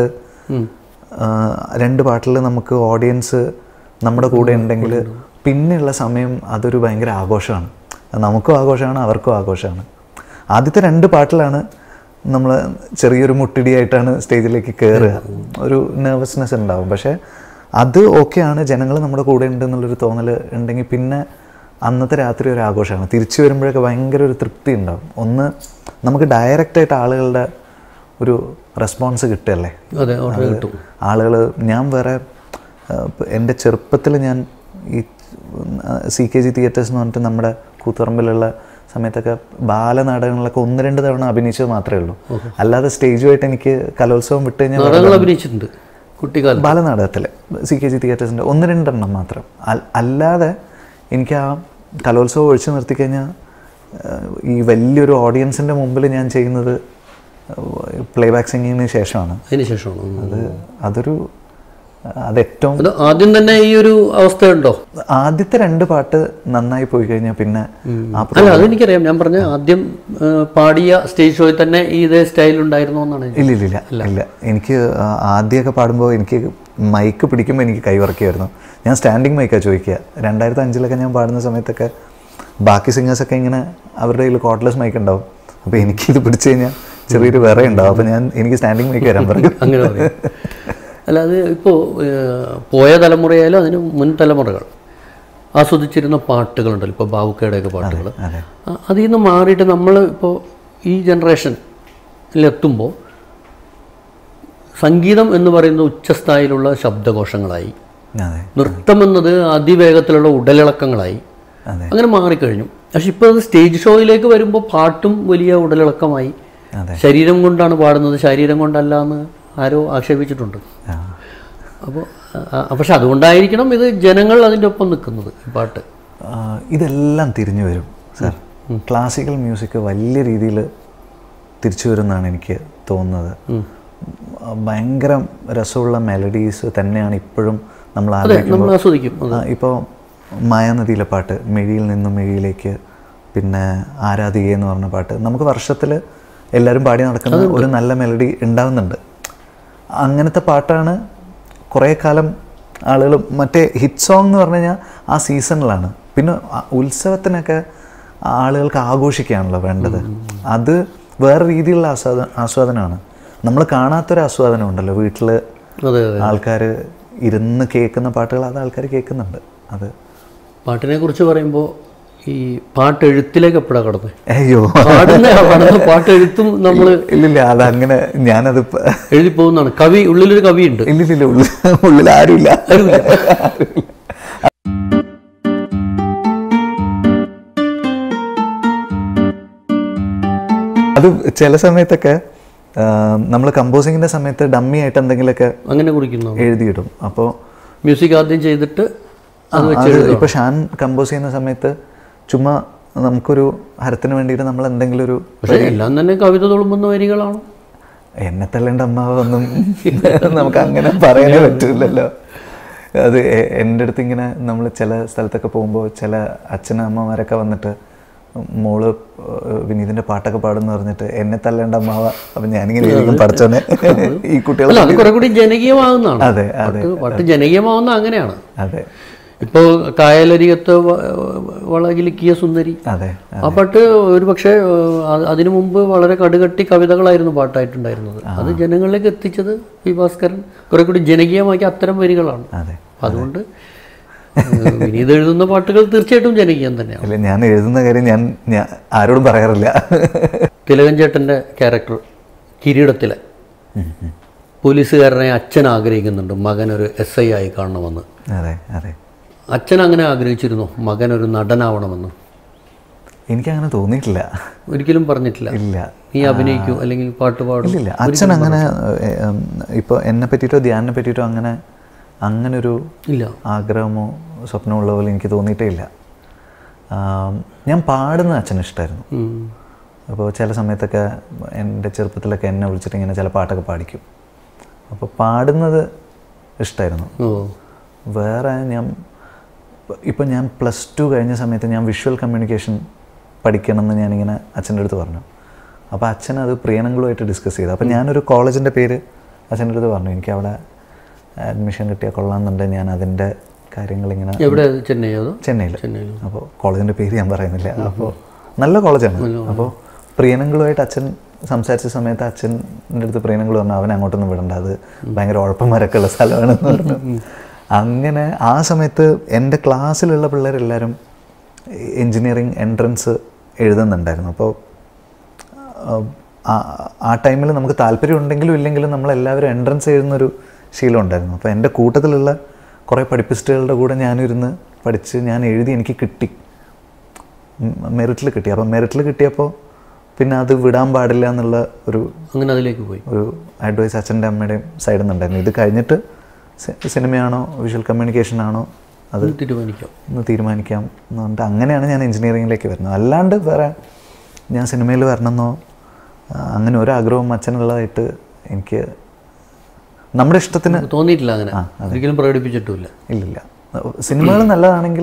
ആ, രണ്ട് പാട്ടിൽ നമുക്ക് ഓഡിയൻസ് നമ്മുടെ കൂടെ ഉണ്ടെങ്കിൽ പിന്നെയുള്ള സമയം അതൊരു ഭയങ്കര ആഘോഷമാണ് അത് നമുക്കും ആഘോഷമാണ് അവർക്കും ആഘോഷമാണ് ആദ്യത്തെ രണ്ട് പാട്ടിലാണ് നമ്മൾ ചെറിയൊരു മുട്ടിടിയായിട്ടാണ് സ്റ്റേജിലേക്ക് കയറുക ഒരു നെർവസ്നെസ് ഉണ്ടാവും പക്ഷേ അത് ഓക്കെയാണ് ജനങ്ങൾ നമ്മുടെ കൂടെ ഉണ്ട് എന്നുള്ളൊരു തോന്നൽ ഉണ്ടെങ്കിൽ പിന്നെ അന്നത്തെ രാത്രി ഒരു ആഘോഷമാണ് തിരിച്ചു വരുമ്പോഴൊക്കെ ഭയങ്കര ഒരു തൃപ്തി ഉണ്ടാവും ഒന്ന് നമുക്ക് ഡയറക്റ്റായിട്ട് ആളുകളുടെ ഒരു റെസ്പോൺസ് കിട്ടുകയല്ലേ
അതെ ഓർഡർ കിട്ടും
ആളുകൾ ഞാൻ വേറെ എൻ്റെ ചെറുപ്പത്തിൽ ഞാൻ ഈ സി കെ ജി തിയേറ്റേഴ്സ് എന്ന് പറഞ്ഞിട്ട് നമ്മുടെ കൂത്തുറമ്പിലുള്ള സമയത്തൊക്കെ ബാലനാടകങ്ങളിലൊക്കെ ഒന്ന് രണ്ട് തവണ അഭിനയിച്ചത് മാത്രമേ ഉള്ളൂ അല്ലാതെ സ്റ്റേജുമായിട്ട് എനിക്ക് കലോത്സവം വിട്ട് കഴിഞ്ഞാൽ
നാടകങ്ങൾ അഭിനയിച്ചിട്ടുണ്ട് കുട്ടിക്കാലം
ബാലനാടകത്തിൽ സി കെ ജി തിയേറ്റേഴ്സിൻ്റെ ഒന്ന് രണ്ടെണ്ണം മാത്രം അൽ- അല്ലാതെ എനിക്ക് ആ കലോത്സവം ഒഴിച്ചു നിർത്തിക്കഴിഞ്ഞാൽ ഈ വലിയൊരു ഓഡിയൻസിൻ്റെ മുമ്പിൽ ഞാൻ ചെയ്യുന്നത് പ്ലേ ബാക്ക് സിംഗിങ്ങിന് ശേഷമാണ്
അതിന് ശേഷമാണ്
അത് അതൊരു അത് ഏറ്റവും
അത് ആദ്യം തന്നെ ഈ ഒരു അവസ്ഥയുണ്ടോ
ആദ്യത്തെ രണ്ട് പാട്ട് നന്നായി പോയി കഴിഞ്ഞാൽ പിന്നെ ആ പ്ര-
അല്ല അതെനിക്കറിയാം ഞാൻ പറഞ്ഞ ആദ്യം ആ, പാടിയ സ്റ്റേജ് ഷോയിൽ തന്നെ ഈ ഇതേ സ്റ്റൈൽ ഉണ്ടായിരുന്നു എന്നാണ് എനിക്ക്
ഇല്ല ഇല്ല ഇല്ല ഇല്ല എനിക്ക് ആ, ആദ്യമൊക്കെ പാടുമ്പോൾ എനിക്ക് മൈക്ക് പിടിക്കുമ്പോൾ എനിക്ക് കൈവറക്കുമായിരുന്നു ഞാൻ സ്റ്റാൻഡിങ് മൈക്കാണ് ചോദിക്കുക രണ്ടായിരത്തി അഞ്ചിലൊക്കെ ഞാൻ പാടുന്ന സമയത്തൊക്കെ ബാക്കി സിംഗേഴ്സൊക്കെ ഇങ്ങനെ അവരുടെ കയ്യിൽ കോർഡ്ലെസ് മൈക്ക് ഉണ്ടാവും അപ്പോൾ എനിക്കിത് പിടിച്ചു കഴിഞ്ഞാൽ ചെറിയൊരു വിറ ഉണ്ടാവും അപ്പോൾ ഞാൻ എനിക്ക് സ്റ്റാൻഡിങ് മൈക്ക് വരാൻ പറയും
അങ്ങനെ പറയും അല്ല അത് ഇപ്പോൾ പോയ തലമുറയായാലും അതിന് മുൻ തലമുറകൾ ആസ്വദിച്ചിരുന്ന പാട്ടുകളുണ്ടല്ലോ ഇപ്പോൾ ബാബുക്കയുടെയൊക്കെ പാട്ടുകൾ
അതെ
അ- അതിൽ നിന്ന് മാറിയിട്ട് നമ്മൾ ഇപ്പോൾ ഈ ജനറേഷനിലെത്തുമ്പോൾ സംഗീതം എന്ന് പറയുന്ന ഉച്ചസ്ഥായിലുള്ള ശബ്ദകോശങ്ങളായി
അതെ
നൃത്തം എന്നത് അതിവേഗത്തിലുള്ള ഉടലിളക്കങ്ങളായി
അതെ
അങ്ങനെ മാറിക്കഴിഞ്ഞു പക്ഷെ ഇപ്പോൾ അത് സ്റ്റേജ് ഷോയിലേക്ക് വരുമ്പോൾ പാട്ടും വലിയ ഉടലിളക്കമായി
അതെ
ശരീരം കൊണ്ടാണ് പാടുന്നത് ശരീരം കൊണ്ടല്ല എന്ന് ആരോ ആക്ഷേപിച്ചിട്ടുണ്ട്
ആ.
അപ്പോൾ പക്ഷെ അതുകൊണ്ടായിരിക്കണം ഇത് ജനങ്ങൾ അതിൻ്റെ ഒപ്പം നിൽക്കുന്നത് ഈ പാട്ട്
ആ, ഇതെല്ലാം തിരിഞ്ഞു വരും സാർ ക്ലാസിക്കൽ മ്യൂസിക് വലിയ രീതിയിൽ തിരിച്ചു വരുമെന്നാണ് എനിക്ക് തോന്നുന്നത് ആ, ഭയങ്കര രസമുള്ള മെലഡീസ് തന്നെയാണ് ഇപ്പോഴും നമ്മൾ
അതെ
ആലോചിക്കുമ്പോൾ
നമ്മൾ ആസ്വദിക്കും അത്
ഇപ്പോൾ മായാനദിയിലെ പാട്ട് മിഴിയിൽ നിന്നും മിഴിയിലേക്ക് പിന്നെ ആരാധിക എന്ന് പറഞ്ഞ പാട്ട് നമുക്ക് വർഷത്തിൽ എല്ലാവരും പാടി നടക്കുന്ന ഒരു നല്ല മെലഡി ഉണ്ടാവുന്നുണ്ട് അങ്ങനത്തെ പാട്ടാണ് കുറേ കാലം ആളുകൾ മറ്റേ ഹിറ്റ് സോങ് എന്ന് പറഞ്ഞു കഴിഞ്ഞാൽ ആ സീസണിലാണ് പിന്നെ ആ ഉത്സവത്തിനൊക്കെ ആളുകൾക്ക് ആഘോഷിക്കുകയാണല്ലോ വേണ്ടത് അത് വേറെ രീതിയിലുള്ള ആസ്വാദ ആസ്വാദനമാണ് നമ്മൾ കാണാത്തൊരു ആസ്വാദനം ഉണ്ടല്ലോ വീട്ടിൽ
അതെ അതെ
ആൾക്കാർ ഇരുന്ന് കേൾക്കുന്ന പാട്ടുകൾ അത് ആൾക്കാർ കേൾക്കുന്നുണ്ട് അത്
പാട്ടിനെ കുറിച്ച് പറയുമ്പോൾ ഈ പാട്ട് എഴുത്തിലേക്ക് എപ്പോഴാണ് കടന്നത്
അയ്യോ
പാടുന്ന പാടുന്ന പാട്ട് എഴുത്തും നമ്മൾ
ഇല്ലില്ല അതങ്ങനെ ഞാനത് പ-
എഴുതി പോകുന്നതാണ് കവി ഉള്ളിലൊരു കവിയുണ്ട്
ഇല്ലില്ല ഉള്ളിൽ ഉള്ളിൽ ആരുമില്ല
ആരുമില്ല.
അത് ചില സമയത്തൊക്കെ നമ്മൾ കമ്പോസിങ്ങിൻ്റെ സമയത്ത് ഡമ്മി ആയിട്ട് എന്തെങ്കിലുമൊക്കെ
അങ്ങനെ കുറിക്കുന്നതാണ്
എഴുതിയിടും അപ്പോൾ
മ്യൂസിക് ആദ്യം ചെയ്തിട്ട് അത് വെച്ച്
അത് ഇപ്പോൾ ഷാൻ കമ്പോസ് ചെയ്യുന്ന സമയത്ത് ചുമ്മാ നമുക്കൊരു ഹരത്തിന് വേണ്ടിയിട്ട് നമ്മൾ എന്തെങ്കിലും ഒരു
പക്ഷേ എല്ലാം തന്നെ കവിത തുളുമ്പുന്ന വരികളാണ്
എന്നെ തള്ളേണ്ട അമ്മാവൊന്നും നമുക്ക് അങ്ങനെ പറയാനേ പറ്റില്ലല്ലോ അത് എ- എൻ്റെ അടുത്ത് ഇങ്ങനെ നമ്മൾ ചില സ്ഥലത്തൊക്കെ പോകുമ്പോൾ ചില അച്ഛനും അമ്മമാരൊക്കെ വന്നിട്ട് മോള് ഏഹ് വിനീതിൻ്റെ പാട്ടൊക്കെ പാടുന്നു പറഞ്ഞിട്ട് എന്നെ തള്ളേണ്ട അമ്മാവ അപ്പം ഞാനിങ്ങനെ ഇരിക്കും പഠിച്ചോനെ ഈ കുട്ടികളെ
അല്ല അത് കുറെ കൂടി ജനകീയമാകുന്നതാണ്
അതെ അതെ
പാട്ട് പാട്ട് ജനകീയമാവുന്ന അങ്ങനെയാണ്
അതെ
ഇപ്പോൾ കായലരികത്ത് വ- വളകിലിക്കിയ സുന്ദരി
അതെ
ആ പാട്ട് ഒരു പക്ഷേ അതിനു മുമ്പ് വളരെ കടുകട്ടി കവിതകളായിരുന്നു പാട്ടായിട്ടുണ്ടായിരുന്നത് അത് ജനങ്ങളിലേക്ക് എത്തിച്ചത് പി ഭാസ്കരൻ കുറെ കൂടി ജനകീയമാക്കിയ അത്തരം വരികളാണ്
അതെ
അതുകൊണ്ട് ഏഹ്, വിനീത് എഴുതുന്ന പാട്ടുകൾ തീർച്ചയായിട്ടും ജനകീയം തന്നെയാണ്
അല്ല ഞാൻ എഴുതുന്ന കാര്യം ഞാൻ ഞാൻ ആരോടും പറയാറില്ല
തിലകൻ ചേട്ടൻ്റെ ക്യാരക്ടർ കിരീടത്തിലെ പോലീസുകാരനെ അച്ഛൻ ആഗ്രഹിക്കുന്നുണ്ട് മകൻ ഒരു എസ് ഐ ആയി കാണണമെന്ന്
അതെ അതെ
അച്ഛൻ അങ്ങനെ ആഗ്രഹിച്ചിരുന്നു മകൻ ഒരു നടനാവണമെന്ന്
എനിക്കങ്ങനെ തോന്നിയിട്ടില്ല
ഒരിക്കലും പറഞ്ഞിട്ടില്ല
ഇല്ല
നീ അഭിനയിക്കൂ അല്ലെങ്കിൽ പാട്ട് പാടും
ഇല്ല അച്ഛൻ അങ്ങനെ ഇപ്പോൾ എന്നെ പറ്റിയിട്ടോ ധ്യാനിനെ പറ്റിയിട്ടോ അങ്ങനെ അങ്ങനൊരു
ഇല്ല
ആഗ്രഹമോ സ്വപ്നമോ ഉള്ള പോലെ എനിക്ക് തോന്നിയിട്ടേ ഇല്ല ആം, ഞാൻ പാടുന്ന അച്ഛന് ഇഷ്ടമായിരുന്നു
ഉം.
അപ്പോൾ ചില സമയത്തൊക്കെ എൻ്റെ ചെറുപ്പത്തിലൊക്കെ എന്നെ വിളിച്ചിട്ട് ഇങ്ങനെ ചില പാട്ടൊക്കെ പാടിക്കും അപ്പോൾ പാടുന്നത് ഇഷ്ടമായിരുന്നു
ഓ
വേറെ ഞാൻ ഇപ്പം ഞാൻ പ്ലസ് ടു കഴിഞ്ഞ സമയത്ത് ഞാൻ വിഷ്വൽ കമ്മ്യൂണിക്കേഷൻ പഠിക്കണമെന്ന് ഞാനിങ്ങനെ അച്ഛൻ്റെ അടുത്ത് പറഞ്ഞു അപ്പോൾ അച്ഛൻ അത് പ്രിയനങ്ങളുമായിട്ട് ഡിസ്കസ് ചെയ്തു അപ്പോൾ ഞാനൊരു കോളേജിൻ്റെ പേര് അച്ഛൻ്റെ അടുത്ത് പറഞ്ഞു എനിക്ക് അവിടെ അഡ്മിഷൻ കിട്ടിയാൽ കൊള്ളാമെന്നുണ്ടെങ്കിൽ ഞാൻ അതിൻ്റെ കാര്യങ്ങളിങ്ങനെ
എവിടെ ചെന്നൈയോ അതോ
ചെന്നൈയിൽ
ചെന്നൈയിൽ
അപ്പോൾ കോളേജിൻ്റെ പേര് ഞാൻ പറയുന്നില്ല അപ്പോൾ നല്ല കോളേജാണ് അപ്പോൾ പ്രിയനങ്ങളുമായിട്ട് അച്ഛൻ സംസാരിച്ച സമയത്ത് അച്ഛൻ്റെ അടുത്ത് പ്രിയനങ്ങൾ പറഞ്ഞു അവനെ അങ്ങോട്ടൊന്നും വിടണ്ട അത് ഭയങ്കര ഉഴപ്പന്മാരൊക്കെ ഉള്ള സ്ഥലമാണെന്ന് പറഞ്ഞു അങ്ങനെ ആ സമയത്ത് എൻ്റെ ക്ലാസ്സിലുള്ള പിള്ളേരെല്ലാവരും എൻജിനീയറിങ് എൻട്രൻസ് എഴുതുന്നുണ്ടായിരുന്നു അപ്പോൾ ആ- ആ ടൈമിൽ നമുക്ക് താല്പര്യം ഉണ്ടെങ്കിലും ഇല്ലെങ്കിലും നമ്മളെല്ലാവരും എൻട്രൻസ് എഴുതുന്നൊരു ശീലം ഉണ്ടായിരുന്നു അപ്പോൾ എൻ്റെ കൂട്ടത്തിലുള്ള കുറേ പഠിപ്പിസ്റ്റുകളുടെ കൂടെ ഞാനിരുന്ന് പഠിച്ച് ഞാൻ എഴുതി എനിക്ക് കിട്ടി മെറിറ്റിൽ കിട്ടി അപ്പം മെറിറ്റിൽ കിട്ടിയപ്പോൾ പിന്നെ അത് വിടാൻ പാടില്ല എന്നുള്ള ഒരു
അങ്ങനെ അതിലേക്ക് പോയി
ഒരു അഡ്വൈസ് അച്ഛൻ്റെ അമ്മയുടെയും സൈഡിൽ നിന്നുണ്ടായിരുന്നു ഇത് കഴിഞ്ഞിട്ട് സി- സിനിമയാണോ വിഷ്വൽ കമ്മ്യൂണിക്കേഷൻ ആണോ അത്
തീരുമാനിക്കാം
ഒന്ന് തീരുമാനിക്കാം എന്ന് പറഞ്ഞിട്ട് അങ്ങനെയാണ് ഞാൻ എഞ്ചിനീയറിങ്ങിലേക്ക് വരുന്നത് അല്ലാണ്ട് വേറെ ഞാൻ സിനിമയിൽ വരണമെന്നോ ആ, അങ്ങനെ ഒരാഗ്രഹവും അച്ഛനുള്ളതായിട്ട് എനിക്ക് നമ്മുടെ ഇഷ്ടത്തിന്
തോന്നിയിട്ടില്ല അങ്ങനെ ഒരിക്കലും പ്രകടിപ്പിച്ചിട്ടുമില്ല
ഇല്ലില്ല സിനിമകൾ നല്ലതാണെങ്കിൽ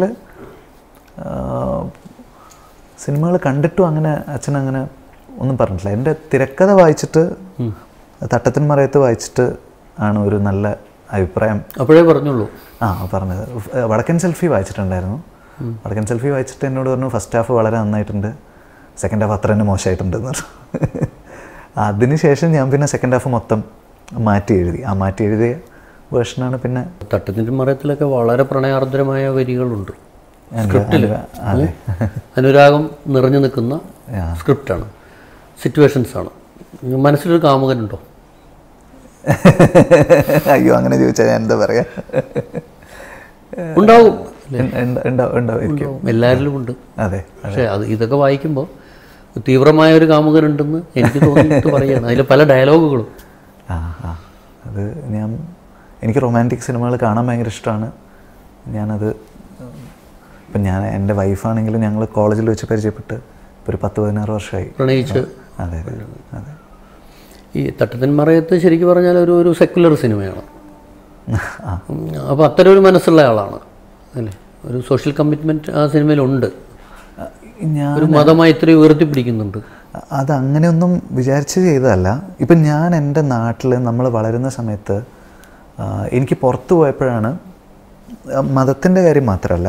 സിനിമകൾ കണ്ടിട്ടും അങ്ങനെ അച്ഛൻ അങ്ങനെ ഒന്നും പറഞ്ഞിട്ടില്ല എൻ്റെ തിരക്കഥ വായിച്ചിട്ട് തട്ടത്തിൻ മറയത്ത് വായിച്ചിട്ട് ആണ് ഒരു നല്ല അഭിപ്രായം
അപ്പോഴേ പറഞ്ഞുള്ളൂ
ആ പറഞ്ഞത് ഫ്- വടക്കൻ സെൽഫി വായിച്ചിട്ടുണ്ടായിരുന്നു വടക്കൻ സെൽഫി വായിച്ചിട്ട് എന്നോട് പറഞ്ഞു ഫസ്റ്റ് ഹാഫ് വളരെ നന്നായിട്ടുണ്ട് സെക്കൻഡ് ഹാഫ് അത്ര തന്നെ മോശമായിട്ടുണ്ട് എന്ന് പറഞ്ഞു അതിനുശേഷം ഞാൻ പിന്നെ സെക്കൻഡ് ഹാഫ് മൊത്തം മാറ്റി എഴുതി ആ മാറ്റി എഴുതിയ വേർഷനാണ് പിന്നെ
തട്ടത്തിൻ്റെ മറയത്തിലൊക്കെ വളരെ പ്രണയാർദ്രമായ വരികളുണ്ട്
എൻ്റെ
സ്ക്രിപ്റ്റിൽ
അനു- അതെ
അനുരാഗം നിറഞ്ഞു നിൽക്കുന്ന
ആ.
സ്ക്രിപ്റ്റാണ് സിറ്റുവേഷൻസ് ആണ് മനസ്സിലൊരു കാമുകനുണ്ടോ
അയ്യോ അങ്ങനെ ചോദിച്ചാൽ ഞാൻ എന്താ പറയാ
ഉണ്ടാവും
ഉണ്ടായിരിക്കും
എല്ലാവരിലും ഉണ്ട്
അതെ
പക്ഷേ അത് ഇതൊക്കെ വായിക്കുമ്പോൾ തീവ്രമായ ഒരു കാമുകനുണ്ടെന്ന് എനിക്ക് തോന്നിയിട്ട് പറയുകയാണ് അതിൽ പല ഡയലോഗുകളും
ആ ആ അത് ഞാൻ എനിക്ക് റൊമാൻറ്റിക് സിനിമകൾ കാണാൻ ഭയങ്കര ഇഷ്ടമാണ് ഞാനത് ഇപ്പം ഞാൻ എൻ്റെ വൈഫാണെങ്കിലും ഞങ്ങൾ കോളേജിൽ വെച്ച് പരിചയപ്പെട്ട് ഇപ്പോൾ ഒരു പത്ത് പതിനാറ് വർഷമായി
പ്രണയിച്ച്
അതെ അതെ അതെ
ഈ തട്ടത്തിൻ മറയത്ത് ശരിക്കും പറഞ്ഞാൽ ഒരു ഒരു സെക്കുലർ സിനിമയാണ്
ആ
അപ്പോൾ അത്തരം ഒരു മനസ്സുള്ള ആളാണ് അല്ലേ ഒരു സോഷ്യൽ കമ്മിറ്റ്മെൻറ്റ് ആ സിനിമയിലുണ്ട്
ഞാൻ
ഒരു മതമായി ഇത്രയും ഉയർത്തിപ്പിടിക്കുന്നുണ്ട്
അത് അങ്ങനെയൊന്നും വിചാരിച്ച് ചെയ്തതല്ല ഇപ്പം ഞാൻ എൻ്റെ നാട്ടിൽ നമ്മൾ വളരുന്ന സമയത്ത് ആ, എനിക്ക് പുറത്ത് പോയപ്പോഴാണ് മതത്തിൻ്റെ കാര്യം മാത്രമല്ല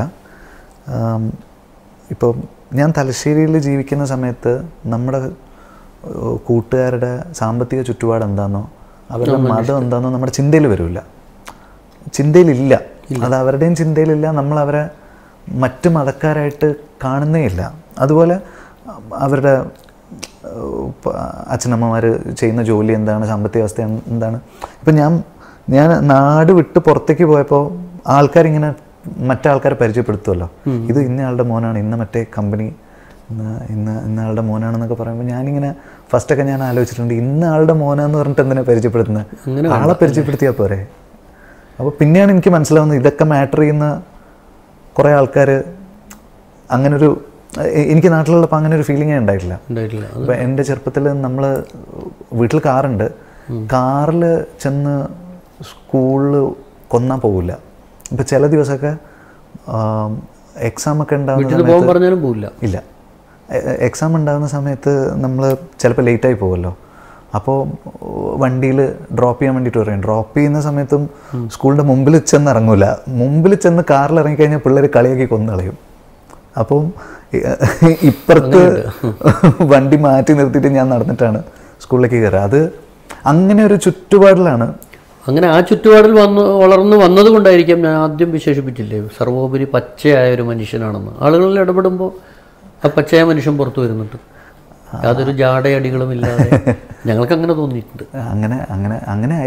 ഇപ്പോൾ ഞാൻ തലശ്ശേരിയിൽ ജീവിക്കുന്ന സമയത്ത് നമ്മുടെ ഏഹ്, കൂട്ടുകാരുടെ സാമ്പത്തിക ചുറ്റുപാട് എന്താണെന്നോ അവരുടെ മതം എന്താണെന്നോ നമ്മുടെ ചിന്തയിൽ വരില്ല ചിന്തയിലില്ല അത് അവരുടെയും ചിന്തയിലില്ല നമ്മൾ അവരെ മറ്റ് മതക്കാരായിട്ട് കാണുന്നേ ഇല്ല അതുപോലെ അവരുടെ ഏഹ്, പ- അച്ഛനമ്മമാർ ചെയ്യുന്ന ജോലി എന്താണ് സാമ്പത്തിക അവസ്ഥ എന്താണ് ഇപ്പം ഞാൻ ഞാൻ നാട് വിട്ട് പുറത്തേക്ക് പോയപ്പോൾ ആൾക്കാരിങ്ങനെ മറ്റാൾക്കാരെ പരിചയപ്പെടുത്തുമല്ലോ ഇത് ഇന്നയാളുടെ മോനാണ് ഇന്ന മറ്റേ കമ്പനി ഇന്ന് ഇന്ന് ഇന്നയാളുടെ മോനാണെന്നൊക്കെ പറയുമ്പോൾ ഞാനിങ്ങനെ ഫസ്റ്റൊക്കെ ഞാൻ ആലോചിച്ചിട്ടുണ്ട് ഇന്ന ആളുടെ മോനാന്ന് പറഞ്ഞിട്ട് എന്തിനാ പരിചയപ്പെടുത്തുന്നത് ആളെ പരിചയപ്പെടുത്തിയാൽ പോരെ അപ്പോൾ പിന്നെയാണ് എനിക്ക് മനസ്സിലാവുന്നത് ഇതൊക്കെ മാറ്റർ ചെയ്യുന്ന കുറേ ആൾക്കാർ അങ്ങനൊരു എ- എനിക്ക് നാട്ടിലുള്ളപ്പോൾ അങ്ങനെ ഒരു ഫീലിംഗേ ഉണ്ടായിട്ടില്ല
ഉണ്ടായിട്ടില്ല അത്
ഇപ്പം എൻ്റെ ചെറുപ്പത്തിൽ നമ്മൾ വീട്ടിൽ കാറുണ്ട് കാറിൽ ചെന്ന് സ്കൂളിൽ കൊന്നാൽ പോകില്ല ഇപ്പം ചില ദിവസമൊക്കെ എക്സാം ഒക്കെ ഉണ്ടാകുന്ന
വീട്ടിൽ പോകാൻ പറഞ്ഞാലും പോവില്ല
ഇല്ല എക്സാം ഉണ്ടാകുന്ന സമയത്ത് നമ്മൾ ചിലപ്പോൾ ലേറ്റായി പോകുമല്ലോ അപ്പോൾ വണ്ടിയിൽ ഡ്രോപ്പ് ചെയ്യാൻ വേണ്ടിയിട്ട് പറയും ഡ്രോപ്പ് ചെയ്യുന്ന സമയത്തും സ്കൂളിൻ്റെ മുമ്പിൽ ചെന്ന് ഇറങ്ങൂല മുമ്പിൽ ചെന്ന് കാറിൽ ഇറങ്ങിക്കഴിഞ്ഞാൽ പിള്ളേർ കളിയാക്കി കൊന്നു കളയും അപ്പം ഇ- ഇപ്പുറത്ത് വണ്ടി മാറ്റി നിർത്തിയിട്ട് ഞാൻ നടന്നിട്ടാണ് സ്കൂളിലേക്ക് കയറുക അത് അങ്ങനെ ഒരു ചുറ്റുപാടിലാണ്
അങ്ങനെ ആ ചുറ്റുപാടിൽ വന്ന് വളർന്നു വന്നത് കൊണ്ടായിരിക്കാം ഞാൻ ആദ്യം വിശേഷിപ്പിച്ചില്ലേ സർവോപരി പച്ചയായ ഒരു മനുഷ്യനാണെന്ന് ആളുകളിൽ ഇടപെടുമ്പോൾ ആ പച്ചയായ മനുഷ്യൻ പുറത്തു വരുന്നുണ്ട് യാതൊരു ജാടയടികളും ഇല്ലാതെ ഞങ്ങൾക്ക് അങ്ങനെ തോന്നിയിട്ടുണ്ട്
അങ്ങനെ അങ്ങനെ അങ്ങനെ ആയി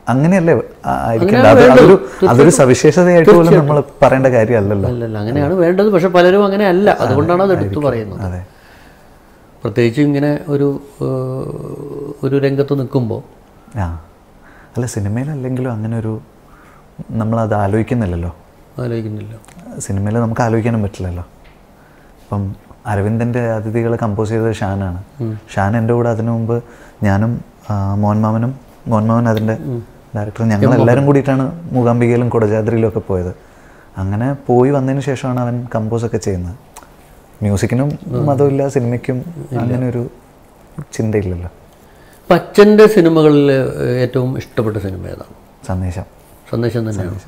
അങ്ങനെയല്ലേ ആ- ആയിരിക്കേണ്ടത് അത് അതൊരു അതൊരു സവിശേഷതയായിട്ട് പോലും നമ്മൾ പറയേണ്ട കാര്യമല്ലല്ലോ
അല്ലല്ല അങ്ങനെയാണ് വേണ്ടത് പക്ഷെ പലരും അങ്ങനെ അല്ല അതുകൊണ്ടാണ് അത് എടുത്തു പറയുന്നത്
അതെ
പ്രത്യേകിച്ച് ഇങ്ങനെ ഒരു ഏഹ്, ഒരു രംഗത്ത് നിൽക്കുമ്പോൾ
ആ അല്ല സിനിമയിലല്ലെങ്കിലും അങ്ങനെ ഒരു നമ്മളത് ആലോചിക്കുന്നില്ലല്ലോ
ആലോചിക്കുന്നില്ല
സിനിമയിൽ നമുക്ക് ആലോചിക്കാനും പറ്റില്ലല്ലോ ഇപ്പം അരവിന്ദൻ്റെ അതിഥികൾ കമ്പോസ് ചെയ്തത് ഷാനാണ് ഷാൻ എൻ്റെ കൂടെ അതിനു മുമ്പ് ഞാനും ആ, മോഹൻമാമനും മോഹൻമാമൻ അതിൻ്റെ ഡയറക്ടർ ഞങ്ങൾ എല്ലാവരും കൂടിയിട്ടാണ് മൂകാംബികയിലും കൊടജാദ്രിയിലും ഒക്കെ പോയത് അങ്ങനെ പോയി വന്നതിന് ശേഷമാണ് അവൻ കമ്പോസ് ഒക്കെ ചെയ്യുന്നത് മ്യൂസിക്കിനും മതമില്ല സിനിമയ്ക്കും അങ്ങനെ ഒരു ചിന്തയില്ലല്ലോ
അപ്പം അച്ഛൻ്റെ സിനിമകളിൽ ഏറ്റവും ഇഷ്ടപ്പെട്ട സിനിമ ഏതാണ്
സന്ദേശം
സന്ദേശം തന്നെയാണ്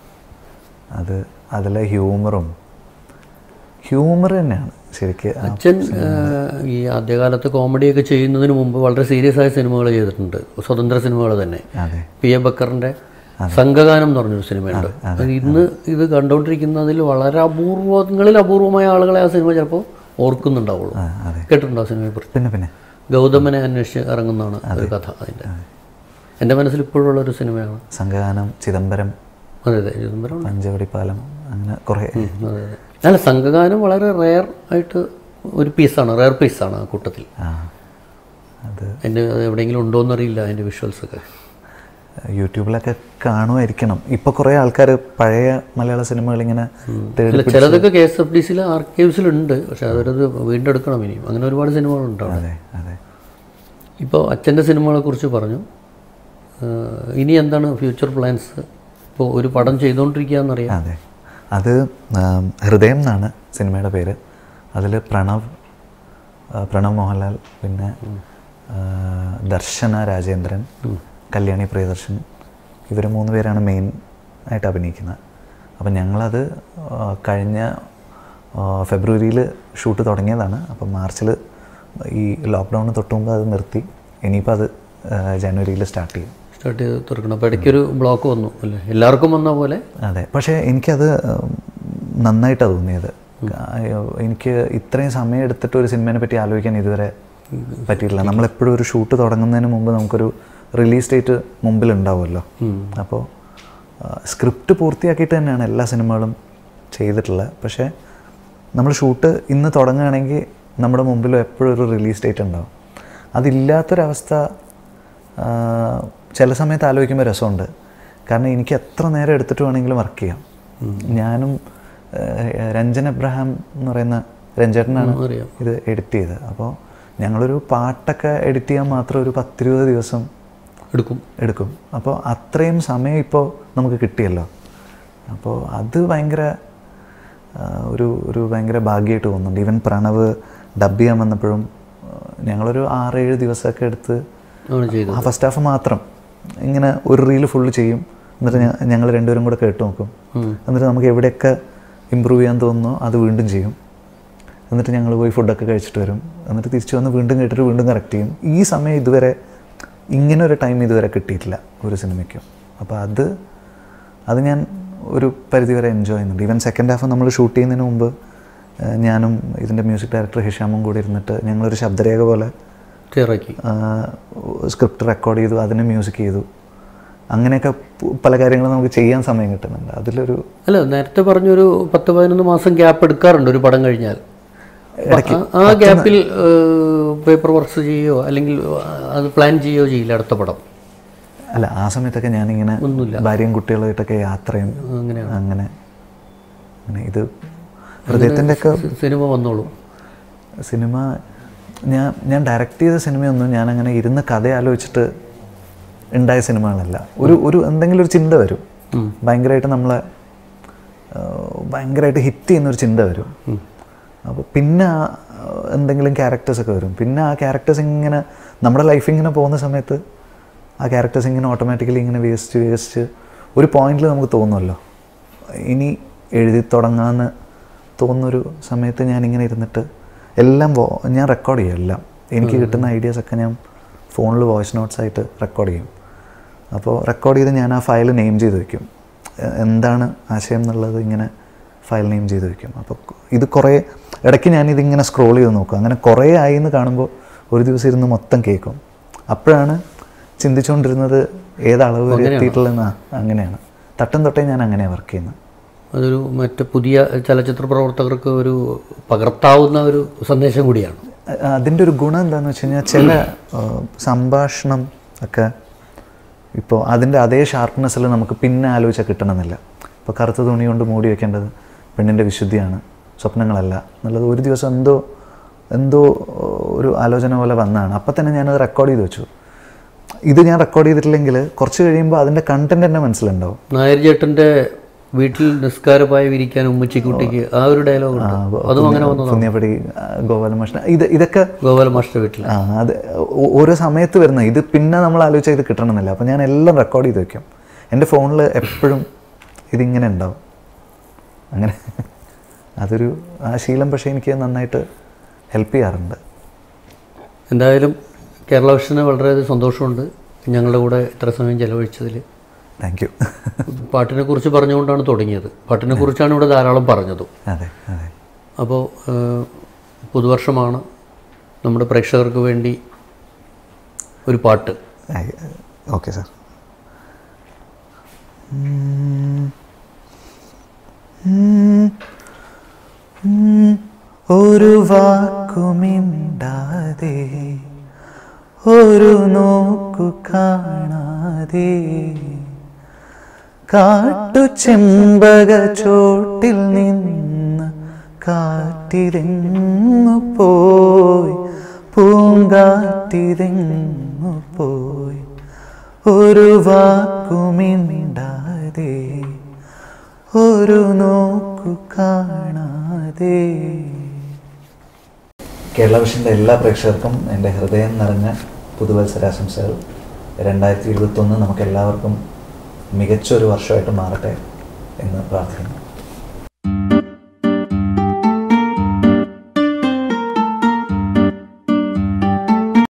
അത് അതിലെ ഹ്യൂമറും ഹ്യൂമർ തന്നെയാണ് ശരിക്ക് ആ
അച്ഛൻ ഏഹ്, ഈ ആദ്യകാലത്ത് കോമഡിയൊക്കെ ചെയ്യുന്നതിന് മുമ്പ് വളരെ സീരിയസ് ആയ സിനിമകൾ ചെയ്തിട്ടുണ്ട് സ്വതന്ത്ര സിനിമകൾ തന്നെ
അതെ
പി എ ബക്കറിൻ്റെ സംഘഗാനം എന്ന് പറഞ്ഞൊരു സിനിമയുണ്ട് അത് ഇന്ന് ഇത് കണ്ടുകൊണ്ടിരിക്കുന്നതിൽ വളരെ അപൂർവങ്ങളിൽ അപൂർവമായ ആളുകളെ ആ സിനിമ ചിലപ്പോൾ ഓർക്കുന്നുണ്ടാവുള്ളൂ
ആ, അതെ
കേട്ടിട്ടുണ്ടോ ആ സിനിമയെ കുറിച്ച്
പിന്നെ പിന്നെ
ഗൗതമനെ അന്വേഷിച്ച് ഇറങ്ങുന്നതാണ് ഒരു കഥ അതിൻ്റെ എൻ്റെ മനസ്സിൽ ഇപ്പോഴുള്ള ഒരു സിനിമയാണ്
സംഘഗാനം ചിദംബരം
അതെ അതെ ചിദംബരം
പഞ്ചവടിപ്പാലം അങ്ങനെ കുറേ
അതെ അതെ അല്ല സംഘഗാനം വളരെ റെയർ ആയിട്ട് ഒരു പീസാണ് റെയർ പീസാണ് ആ കൂട്ടത്തിൽ
ആ അത്
എൻ്റെ അത് എവിടെയെങ്കിലും ഉണ്ടോ എന്നറിയില്ല അതിൻ്റെ വിഷ്വൽസ് ഒക്കെ
യൂട്യൂബിലൊക്കെ കാണുമായിരിക്കണം ഇപ്പോൾ കുറേ ആൾക്കാർ പഴയ മലയാള സിനിമകൾ ഇങ്ങനെ തേടി
അല്ല ചിലതൊക്കെ കെ എസ് എഫ് ഡി സിയിലെ ആർക്കൈവ്സിലുണ്ട് പക്ഷെ അവരത് വീണ്ടെടുക്കണം ഇനിയും അങ്ങനെ ഒരുപാട് സിനിമകളുണ്ടാവും
അതെ അതെ
ഇപ്പോൾ അച്ഛൻ്റെ സിനിമകളെ കുറിച്ച് പറഞ്ഞു ആഹ് ഇനി എന്താണ് ഫ്യൂച്ചർ പ്ലാൻസ് ഇപ്പോൾ ഒരു പടം ചെയ്തുകൊണ്ടിരിക്കുക എന്നറിയാം
അതെ അത് ആം, ഹൃദയം എന്നാണ് സിനിമയുടെ പേര് അതിൽ പ്രണവ് ആ, പ്രണവ് മോഹൻലാൽ പിന്നെ ആ, ദർശന രാജേന്ദ്രൻ കല്യാണി പ്രിയദർശൻ ഇവർ മൂന്ന് പേരാണ് മെയിൻ ആയിട്ട് അഭിനയിക്കുന്നത് അപ്പം ഞങ്ങളത് ആ, കഴിഞ്ഞ ഫെബ്രുവരിയിൽ ഷൂട്ട് തുടങ്ങിയതാണ് അപ്പം മാർച്ചിൽ ഈ ലോക്ക്ഡൗണിന് തൊട്ട് മുമ്പ് അത് നിർത്തി ഇനിയിപ്പോൾ അത് ജനുവരിയിൽ സ്റ്റാർട്ട് ചെയ്യും
സ്റ്റാർട്ട് ചെയ്ത് തുറക്കണം അപ്പോൾ ഇടയ്ക്കൊരു ബ്ലോക്ക് വന്നു അല്ലേ എല്ലാവർക്കും വന്ന പോലെ
അതെ പക്ഷേ എനിക്കത് ഉം, നന്നായിട്ടാണ് തോന്നിയത് അയ്യോ, എനിക്ക് ഇത്രയും സമയം എടുത്തിട്ട് ഒരു സിനിമയെ പറ്റി ആലോചിക്കാൻ ഇതുവരെ പറ്റിയിട്ടില്ല നമ്മളെപ്പോഴും ഒരു ഷൂട്ട് തുടങ്ങുന്നതിന് മുമ്പ് നമുക്കൊരു റിലീസ് ഡേറ്റ് മുമ്പിൽ ഉണ്ടാവുമല്ലോ അപ്പോൾ സ്ക്രിപ്റ്റ് പൂർത്തിയാക്കിയിട്ട് തന്നെയാണ് എല്ലാ സിനിമകളും ചെയ്തിട്ടുള്ളത് പക്ഷേ നമ്മൾ ഷൂട്ട് ഇന്ന് തുടങ്ങുകയാണെങ്കിൽ നമ്മുടെ മുമ്പിൽ എപ്പോഴും ഒരു റിലീസ് ഡേറ്റ് ഉണ്ടാവും അതില്ലാത്തൊരവസ്ഥ ആ, ചില സമയത്ത് ആലോചിക്കുമ്പോൾ രസമുണ്ട് കാരണം എനിക്ക് എത്ര നേരം എടുത്തിട്ട് വേണമെങ്കിലും വർക്ക് ചെയ്യാം ഞാനും ആ, രഞ്ജൻ എബ്രഹാം എന്ന് പറയുന്ന രഞ്ജേട്ടനാണ്
അറിയാം
ഇത് എഡിറ്റ് ചെയ്തത് അപ്പോൾ ഞങ്ങളൊരു പാട്ടൊക്കെ എഡിറ്റ് ചെയ്യാൻ മാത്രം ഒരു പത്തിരുപത് ദിവസം
എടുക്കും
എടുക്കും അപ്പോൾ അത്രയും സമയം ഇപ്പോൾ നമുക്ക് കിട്ടിയല്ലോ അപ്പോൾ അത് ഭയങ്കര ആ, ഒരു ഒരു ഭയങ്കര ഭാഗ്യമായിട്ട് തോന്നുന്നുണ്ട് ഈവൻ പ്രണവ് ഡബ് ചെയ്യാൻ വന്നപ്പോഴും ആ, ഞങ്ങളൊരു ആറേഴ് ദിവസമൊക്കെ എടുത്ത്
ആണ് ചെയ്തത്
ആ ഫസ്റ്റ് ഹാഫ് മാത്രം ഇങ്ങനെ ഒരു റീല് ഫുള്ള് ചെയ്യും എന്നിട്ട് ഞ- ഞങ്ങൾ രണ്ടുപേരും കൂടെ കേട്ട് നോക്കും എന്നിട്ട് നമുക്ക് എവിടെയൊക്കെ ഇമ്പ്രൂവ് ചെയ്യാൻ തോന്നുന്നോ അത് വീണ്ടും ചെയ്യും എന്നിട്ട് ഞങ്ങൾ പോയി ഫുഡൊക്കെ കഴിച്ചിട്ട് വരും എന്നിട്ട് തിരിച്ചു വന്ന് വീണ്ടും കേട്ടിട്ട് വീണ്ടും കറക്റ്റ് ചെയ്യും ഈ സമയം ഇതുവരെ ഇങ്ങനെ ഒരു ടൈം ഇതുവരെ കിട്ടിയിട്ടില്ല ഒരു സിനിമയ്ക്കും അപ്പോൾ അത് അത് ഞാൻ ഒരു പരിധിവരെ എൻജോയ് ചെയ്യുന്നുണ്ട് ഈവൻ സെക്കൻഡ് ഹാഫ് നമ്മൾ ഷൂട്ട് ചെയ്യുന്നതിന് മുമ്പ് ഏഹ്, ഞാനും ഇതിൻ്റെ മ്യൂസിക് ഡയറക്ടർ ഹിഷാമും കൂടി ഇരുന്നിട്ട് ഞങ്ങളൊരു ശബ്ദരേഖ പോലെ
ക്ലിയറാക്കി
സ്ക്രിപ്റ്റ് റെക്കോർഡ് ചെയ്തു അതിന് മ്യൂസിക് ചെയ്തു അങ്ങനെയൊക്കെ പ- പല കാര്യങ്ങളും നമുക്ക് ചെയ്യാൻ സമയം കിട്ടുന്നുണ്ട് അതിലൊരു
അല്ല നേരത്തെ പറഞ്ഞൊരു പത്ത് പതിനൊന്ന് മാസം ഗ്യാപ്പ് എടുക്കാറുണ്ട് ഒരു പടം കഴിഞ്ഞാൽ അപ്പൊ ആ- ആ ഗ്യാപ്പിൽ പേപ്പർ വർക്ക്സ് ചെയ്യുകയോ അല്ലെങ്കിൽ അത് പ്ലാൻ ചെയ്യുകയോ ചെയ്യില്ല അടുത്ത പടം
അല്ല ആ സമയത്തൊക്കെ ഞാനിങ്ങനെ ഭാര്യയും കുട്ടികളുമായിട്ടൊക്കെ യാത്രയും
അങ്ങനെയാണ്
അങ്ങനെ അങ്ങനെ ഇത് ഹൃദയത്തിൻ്റെ ഒക്കെ
സി- സിനിമ വന്നോളൂ
സിനിമ ഞാൻ ഞാൻ ഡയറക്റ്റ് ചെയ്ത സിനിമയൊന്നും ഞാൻ അങ്ങനെ ഇരുന്ന് കഥ ആലോചിച്ചിട്ട് ഉണ്ടായ സിനിമകളല്ല ഒരു ഒരു എന്തെങ്കിലും ഒരു ചിന്ത വരും ഭയങ്കരമായിട്ട് നമ്മളെ ആ, ഭയങ്കരമായിട്ട് ഹിറ്റ് ചെയ്യുന്ന ഒരു ചിന്ത വരും അപ്പോൾ പിന്നെ ആ, എന്തെങ്കിലും ക്യാരക്ടേഴ്സ് ഒക്കെ വരും പിന്നെ ആ ക്യാരക്ടേഴ്സ് ഇങ്ങനെ നമ്മുടെ ലൈഫ് ഇങ്ങനെ പോകുന്ന സമയത്ത് ആ ക്യാരക്ടേഴ്സ് ഇങ്ങനെ ഓട്ടോമാറ്റിക്കലി ഇങ്ങനെ വേസ്റ്റ് വേസ്റ്റ് ഒരു പോയിന്റിൽ നമുക്ക് തോന്നുമല്ലോ ഇനി എഴുതി തുടങ്ങാമെന്ന് തോന്നുന്നൊരു സമയത്ത് ഞാനിങ്ങനെ ഇരുന്നിട്ട് എല്ലാം വോ ഞാൻ റെക്കോർഡ് ചെയ്യും എല്ലാം എനിക്ക് കിട്ടുന്ന ഐഡിയാസൊക്കെ ഞാൻ ഫോണിൽ വോയിസ് നോട്ട്സ് ആയിട്ട് റെക്കോർഡ് ചെയ്യും അപ്പോൾ റെക്കോർഡ് ചെയ്ത് ഞാൻ ആ ഫയൽ നെയിം ചെയ്ത് വെക്കും എ- എന്താണ് ആശയം എന്നുള്ളത് ഇങ്ങനെ ഫയൽ നെയിം ചെയ്ത് വെക്കും അപ്പോൾ ഇത് കുറേ ഇടയ്ക്ക് ഞാനിതിങ്ങനെ സ്ക്രോൾ ചെയ്ത് നോക്കും അങ്ങനെ കുറേ ആയി എന്ന് കാണുമ്പോൾ ഒരു ദിവസം ഇരുന്ന് മൊത്തം കേൾക്കും അപ്പോഴാണ് ചിന്തിച്ചുകൊണ്ടിരുന്നത് ഏത് അളവ് വരെ എത്തിയിട്ടുള്ളതെന്ന് അങ്ങനെയാണ് തട്ടും തൊട്ടേ ഞാൻ അങ്ങനെയാണ് വർക്ക് ചെയ്യുന്നത്
അതൊരു മറ്റ് പുതിയ ചലച്ചിത്ര പ്രവർത്തകർക്ക് ഒരു പകർത്താവുന്ന ഒരു സന്ദേശം കൂടിയാണ്
അ- അതിൻ്റെ ഒരു ഗുണം എന്താണെന്ന് വെച്ച് കഴിഞ്ഞാൽ ചില ആ, സംഭാഷണം ഒക്കെ ഇപ്പോൾ അതിൻ്റെ അതേ ഷാർപ്നെസ്സിൽ നമുക്ക് പിന്നെ ആലോചിച്ചാൽ കിട്ടണമെന്നില്ല ഇപ്പോൾ കറുത്ത തുണി കൊണ്ട് മൂടി വെക്കേണ്ടത് പെണ്ണിൻ്റെ വിശുദ്ധിയാണ് സ്വപ്നങ്ങളല്ല എന്നുള്ളത് ഒരു ദിവസം എന്തോ എന്തോ ഒരു ആലോചന പോലെ വന്നതാണ് അപ്പം തന്നെ ഞാനത് റെക്കോർഡ് ചെയ്ത് വെച്ചു ഇത് ഞാൻ റെക്കോർഡ് ചെയ്തിട്ടില്ലെങ്കിൽ കുറച്ച് കഴിയുമ്പോൾ അതിൻ്റെ കണ്ടന്റ് തന്നെ മനസ്സിലുണ്ടാവും
നായർ ചേട്ടൻ്റെ വീട്ടിൽ നിസ്കാരപ്പായ വിരിക്കാൻ ഉമ്മച്ചിക്കുട്ടിക്ക് ആ ഒരു ഡയലോഗ് ഉണ്ട് അതും അങ്ങനെ വന്നതാണ്
പുണ്യപ്പടി ഗോപാലമാഷ്ട ഇത് ഇതൊക്കെ
ഗോപാല മാസ്റ്റർ വീട്ടിൽ
ആ അത് ഓ- ഓരോ സമയത്ത് വരുന്ന ഇത് പിന്നെ നമ്മൾ ആലോചിച്ചാൽ ഇത് കിട്ടണമെന്നില്ല അപ്പം ഞാൻ എല്ലാം റെക്കോർഡ് ചെയ്ത് വെക്കും എൻ്റെ ഫോണിൽ എപ്പോഴും ഇതിങ്ങനെ ഉണ്ടാവും അങ്ങനെ അതൊരു ആ ശീലം പക്ഷേ എനിക്ക് നന്നായിട്ട് ഹെൽപ്പ് ചെയ്യാറുണ്ട്
എന്തായാലും കേരള വിഷന് വളരെയധികം സന്തോഷമുണ്ട് ഞങ്ങളുടെ കൂടെ ഇത്ര സമയം ചെലവഴിച്ചതിൽ
താങ്ക് യു
പാട്ടിനെ കുറിച്ച് പറഞ്ഞുകൊണ്ടാണ് തുടങ്ങിയത് പാട്ടിനെ കുറിച്ചാണ് ഇവിടെ ധാരാളം പറഞ്ഞതും
അതെ അതെ
അപ്പോൾ ഏഹ്, പുതുവർഷമാണ് നമ്മുടെ പ്രേക്ഷകർക്ക് വേണ്ടി ഒരു പാട്ട്
ഓക്കെ സാർ ഒരു വാക്കുമിണ്ടാതെ ഒരു നോക്കു കാണാതെ കാട്ടു ചെമ്പക ചോട്ടിൽ നിന്ന് കാറ്റിരെങ്ങു പോയി പൂങ്കാറ്റിരെങ്ങു പോയി ഒരു വാക്കുമിണ്ടാതെ ഒരു നോക്കു കാണാതെ കേരള വിഷൻ്റെ എല്ലാ പ്രേക്ഷകർക്കും എൻ്റെ ഹൃദയം നിറഞ്ഞ പുതുവത്സരാശംസകൾ രണ്ടായിരത്തി ഇരുപത്തൊന്ന് നമുക്ക് എല്ലാവർക്കും മികച്ചൊരു വർഷമായിട്ട് മാറട്ടെ എന്ന് പ്രാർത്ഥിക്കുന്നു